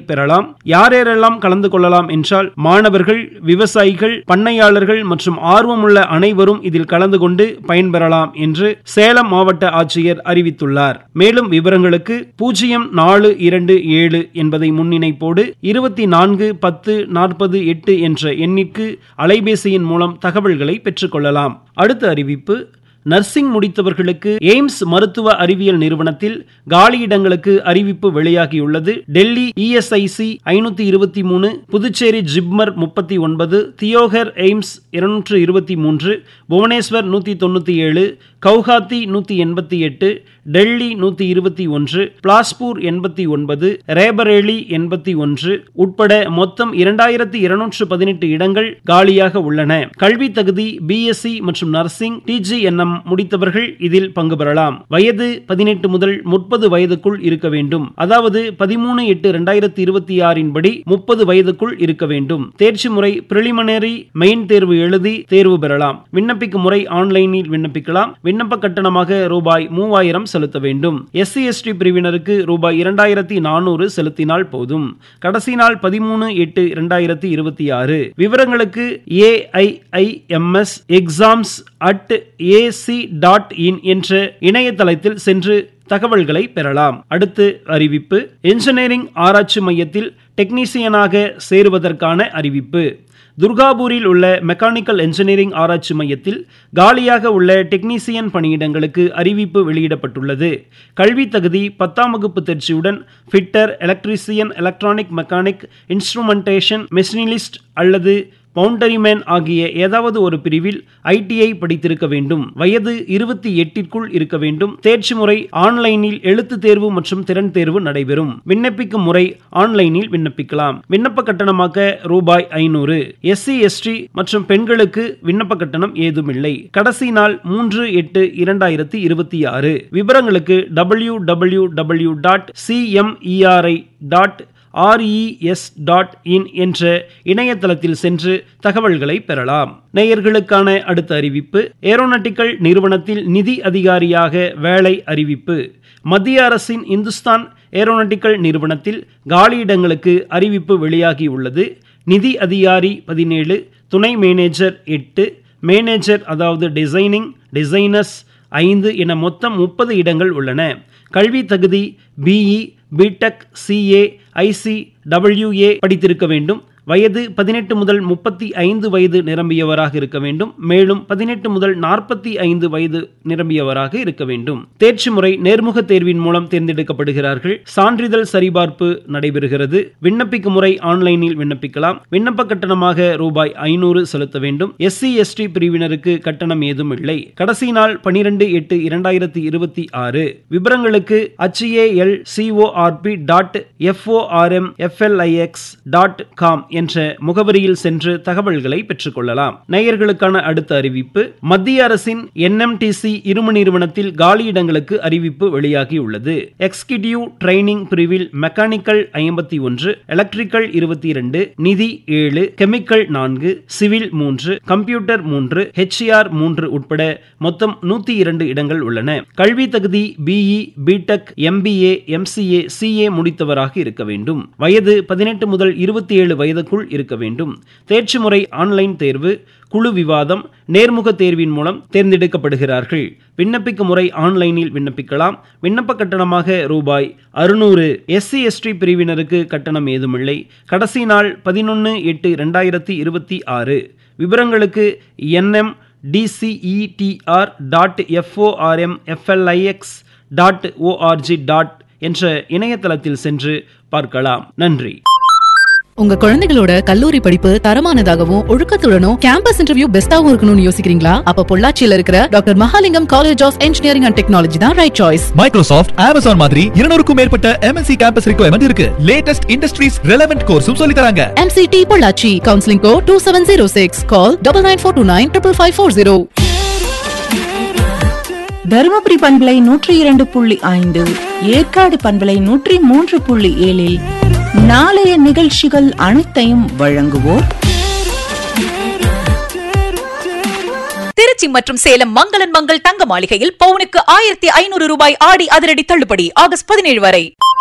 பெறலாம் யாரேரெல்லாம் கலந்து கொள்ளலாம் என்றால் மாணவர்கள் விவசாயிகள் பண்ணையாளர்கள் மற்றும் ஆர்வமுள்ள அனைவரும் இதில் கலந்து கொண்டு பயன்பெறலாம் என்று சேலம் மாவட்ட ஆட்சியர் அறிவித்துள்ளார் மேலும் விவரங்களுக்கு பூஜ்ஜியம் நாலு இரண்டு ஏழு என்பதை முன்னிணைப்போடு இருபத்தி நான்கு பத்து நாற்பது எட்டு என்ற எண்ணிற்கு அலைபேசியின் மூலம் தகவல்களை பெற்றுக்கொள்ளலாம் அடுத்த அறிவிப்பு நர்சிங் முடித்தவர்களுக்கு எய்ம்ஸ் மருத்துவ அறிவியல் நிறுவனத்தில் காலியிடங்களுக்கு அறிவிப்பு வெளியாகியுள்ளது டெல்லி இஎஸ்ஐசி ஐநூத்தி இருபத்தி மூணு புதுச்சேரி ஜிப்மர் முப்பத்தி ஒன்பது தியோகர் எய்ம்ஸ் இருநூற்று இருபத்தி மூன்று புவனேஸ்வர் நூத்தி தொண்ணூத்தி ஏழு கவுஹாத்தி நூத்தி எண்பத்தி எட்டு டெல்லி நூத்தி இருபத்தி ஒன்று பிளாஸ்பூர் எண்பத்தி ஒன்பது ரேபரேலி எண்பத்தி ஒன்று உட்பட மொத்தம் இரண்டாயிரத்தி இருநூற்று பதினெட்டு இடங்கள் காலியாக உள்ளன கல்வி தகுதி பிஎஸ்சி மற்றும் நர்சிங் டிஜிஎன்எம் முடித்தவர்கள் இதில் பங்கு பெறலாம் வயது பதினெட்டு முதல் முப்பது வயதுக்குள் இருக்க வேண்டும் அதாவது பதிமூணு எட்டு இரண்டாயிரத்தி இருபத்தி ஆறின் படி முப்பது வயதுக்குள் இருக்க வேண்டும் தேர்ச்சி முறை பிரிலிமினரி மெயின் தேர்வு எழுதி தேர்வு பெறலாம் விண்ணப்பிக்கும் முறை ஆன்லைனில் விண்ணப்பிக்கலாம் விண்ணப்ப கட்டணமாக ரூபாய் மூவாயிரம் செலுத்த வேண்டும் எஸ்சி எஸ்டி பிரிவினருக்கு ரூபாய் இரண்டாயிரத்தி நானூறு செலுத்தினால் போதும் கடைசி நாள் பதிமூணு எட்டு இரண்டாயிரத்தி இருபத்தி ஆறு விவரங்களுக்கு AIIMS exams at AC dot in என்ற இணையதளத்தில் சென்று தகவல்களை பெறலாம் அடுத்து அறிவிப்பு என்ஜினியரிங் ஆராய்ச்சி மையத்தில் டெக்னீசியனாக சேருவதற்கான அறிவிப்பு துர்காபூரில் உள்ள மெக்கானிக்கல் என்ஜினியரிங் ஆராய்ச்சி மையத்தில் காலியாக உள்ள டெக்னீசியன் பணியிடங்களுக்கு அறிவிப்பு வெளியிடப்பட்டுள்ளது கல்வி தகுதி பத்தாம் வகுப்பு தேர்ச்சியுடன் fitter electrician electronic mechanic instrumentation machinist அல்லது பவுண்டரிமேன் ஆகிய ஏதாவது ஒரு பிரிவில் ஐடிஐ படித்திருக்க வேண்டும் வயது இருபத்தி எட்டிற்குள் இருக்க வேண்டும் தேர்ச்சி முறை ஆன்லைனில் எழுத்து தேர்வு மற்றும் திறன் தேர்வு நடைபெறும் விண்ணப்பிக்கும் முறை ஆன்லைனில் விண்ணப்பிக்கலாம் விண்ணப்ப கட்டணமாக ரூபாய் ஐநூறு எஸ்சி எஸ்டி மற்றும் பெண்களுக்கு விண்ணப்ப கட்டணம் ஏதுமில்லை கடைசி நாள் மூன்று எட்டு இரண்டாயிரத்தி இருபத்தி ஆறு விவரங்களுக்கு W W W dot CMERI dot RES dot in என்ற இணையதளத்தில் சென்று தகவல்களை பெறலாம் நேயர்களுக்கான அடுத்த அறிவிப்பு ஏரோநாட்டிக்கல் நிறுவனத்தில் நிதி அதிகாரியாக வேலை அறிவிப்பு மத்திய அரசின் இந்துஸ்தான் ஏரோநாட்டிக்கல் நிறுவனத்தில் காலியிடங்களுக்கு அறிவிப்பு வெளியாகியுள்ளது நிதி அதிகாரி பதினேழு துணை மேனேஜர் எட்டு மேனேஜர் அதாவது டிசைனிங் டிசைனர்ஸ் ஐந்து என மொத்தம் முப்பது இடங்கள் உள்ளன கல்வி தகுதி BE BTech CA IC WA படித்திருக்க வேண்டும் வயது பதினெட்டு முதல் முப்பத்தி ஐந்து வயது நிரம்பியவராக இருக்க வேண்டும் மேலும் பதினெட்டு முதல் நாற்பத்தி ஐந்து வயது நிரம்பியவராக இருக்க வேண்டும் தேர்ச்சி முறை நேர்முக தேர்வின் மூலம் தேர்ந்தெடுக்கப்படுகிறார்கள் சான்றிதழ் சரிபார்ப்பு நடைபெறுகிறது விண்ணப்பிக்கும் முறை ஆன்லைனில் விண்ணப்பிக்கலாம் விண்ணப்ப கட்டணமாக ரூபாய் ஐநூறு செலுத்த வேண்டும் எஸ்சி எஸ்டி பிரிவினருக்கு கட்டணம் ஏதும் இல்லை கடைசி நாள் பனிரெண்டு எட்டு இரண்டாயிரத்தி இருபத்தி ஆறு விவரங்களுக்கு HAL CORP dot FORM FLIX dot com என்ற முகவரியில் சென்று தகவல்களை பெற்றுக்கொள்ளலாம் நேயர்களுக்கான அடுத்த அறிவிப்பு மத்திய அரசின் என்எம்டிசி இரும நிறுவனத்தில் காலியிடங்களுக்கு அறிவிப்பு வெளியாகியுள்ளது எக்ஸிகியூட்டிவ் ட்ரைனிங் பிரிவில் மெக்கானிக்கல் ஐம்பத்தி ஒன்று எலக்ட்ரிக்கல் இருபத்தி இரண்டு நிதி ஏழு கெமிக்கல் நான்கு சிவில் மூன்று கம்ப்யூட்டர் மூன்று ஹெச்ஆர் மூன்று உட்பட மொத்தம் நூத்தி இரண்டு இடங்கள் உள்ளன கல்வி தகுதி BE BTech MBA MCA CA முடித்தவராக இருக்க வேண்டும் வயது பதினெட்டு முதல் இருபத்தி ஏழு வயதுக்குள் இருக்க வேண்டும் தேர்ச்சி முறை ஆன்லைன் தேர்வு குழு விவாதம் நேர்முக தேர்வின் மூலம் தேர்ந்தெடுக்கப்படுகிறார்கள் விண்ணப்பிக்கும் முறை ஆன்லைனில் விண்ணப்பிக்கலாம் விண்ணப்ப கட்டணமாக ரூபாய் அறுநூறு எஸ்சி எஸ்டி பிரிவினருக்கு கட்டணம் ஏதுமில்லை கடைசி நாள் பதினொன்று எட்டு இரண்டாயிரத்தி இருபத்தி ஆறு விவரங்களுக்கு NM DCETR dot FORM FLIX dot ORG dot என்ற இணையதளத்தில் சென்று பார்க்கலாம் நன்றி உங்க குழந்தைகளோட கல்லூரி படிப்பு தரமானதாகவும் ஒழுக்கத்துடனும் கேம்பஸ் இன்டர்வியூ பெஸ்டாவும் இருக்கணும்னு யோசிக்கிறீங்களா அப்ப பொள்ளாச்சியில இருக்கிற doctor Mahalingam college of engineering and technology தான் ரைட் சாய்ஸ் மைக்ரோசாஃப்ட் அமேசான் மாதிரி இருநூறுக்கும் மேற்பட்ட எம்என்சி கேம்பஸ் ரிக்வயர்மெண்ட் இருக்கு லேட்டஸ்ட் இண்டஸ்ட்ரீஸ் ரெலவென்ட் கோர்ஸும் சொல்லி தராங்க MCT Pollachi counselling go to seven zero six call double nine four two nine triple five four zero Dharmapuri பண்பலை நூற்றி இரண்டு புள்ளி ஐந்து ஏற்காடு பண்பலை நூற்றி மூன்று புள்ளி ஏழில் நாளைய நிகழ்ச்சிகள் அனைத்தையும் வழங்குவோர் திருச்சி மற்றும் சேலம் மங்களன் மங்கள் தங்க மாளிகையில் பவுனுக்கு ஆயிரத்தி ஐநூறு ரூபாய் ஆடி அதிரடி தள்ளுபடி ஆகஸ்ட் பதினேழு வரை